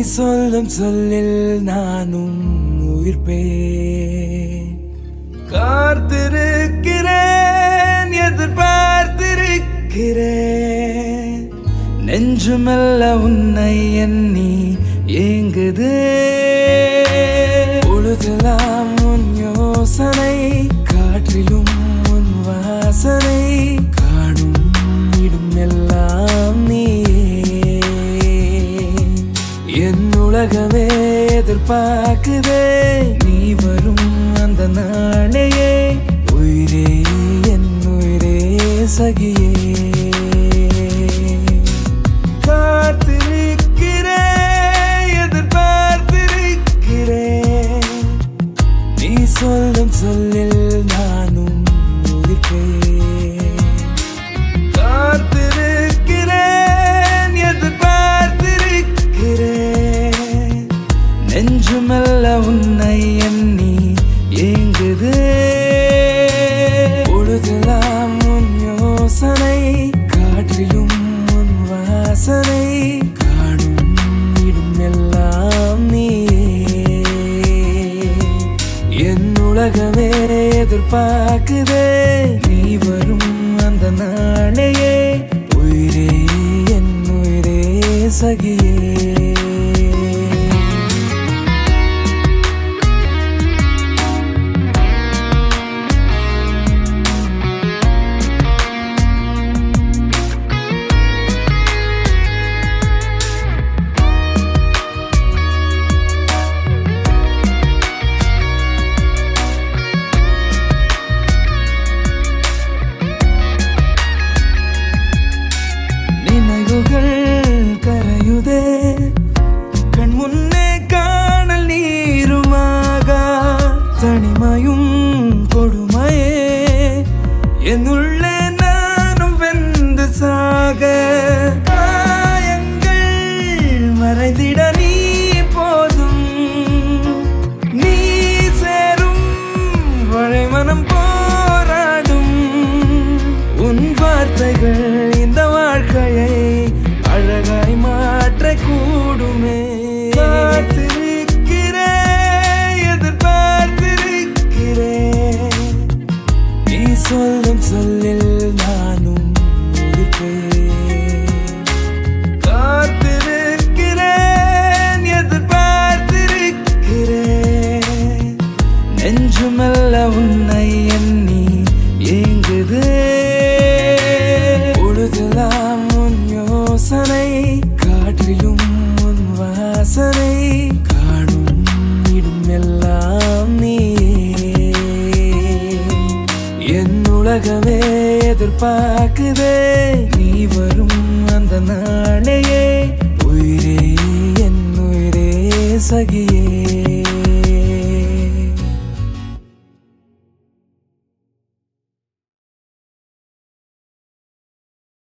சொல்லும் சொல்லில் நானும் உயிர்ப்பேன் காத்திருக்கிறேன் எதிர்பார்த்திருக்கிறேன் நெஞ்சுமெல்ல உன்னை எண்ணி ஏங்குதே பொழுதெல்லாம் உன் யோசனை காற்றிலும் உன் வாசனை காணும் இடும் எல்லாம் நீயே என் உலகமே எதிர்பார்க்குதே நீ வரும் அந்த நாளையே உயிரே என் உயிரே சகியே காத்திருக்கிறேன் எதிர்பார்த்திருக்கிறேன் நீ சொல்லும் சொல்லில் நானும் உயிர்ப்பேன் காத்திருக்கிறேன் எதிர்பார்த்திருக்கிறேன் நெஞ்சுமெல்ல உன்னை எண்ணி ஏங்குதே பொழுதெல்லாம் உன் யோசனை காற்றிலும் உன் வாசனை காணும் இடும் எல்லாம் நீயே என் உலகமே எதிர்பார்க்குதே நீ வரும் அந்த நாளையே உயிரே என் உயிரே சகியே நினைவுகள் கரையுதே கண் முன்னே காணல் நீருமாக தனிமையும் கொடுமையே என்னுள்ளே நானும் வெந்து சாக காயங்கள் மறைந்திட நீ போதும் நீ சேரும் வழை மனம் போராடும் உன் வார்த்தைகள் இந்த வாழ்க்கையை அழகாய் மாற்ற கூடுமே காத்திருக்கிறேன் எதிர்பார்த்திருக்கிறேன் நீ சொல்லும் சொல்லில் நானும் உயிர்ப்பேன் காத்திருக்கிறேன் எதிர்பார்த்திருக்கிறேன் நெஞ்சுமெல்ல உன்னை எண்ணி ஏங்குதே பொழுதெல்லாம் உன் யோசனை காற்றிலும் உன் வாசனை காணும் இடும் எல்லாம் நீயே என் உலகமே எதிர்பார்க்குதே நீ வரும் அந்த நாளையே உயிரே என் உயிரே சகியே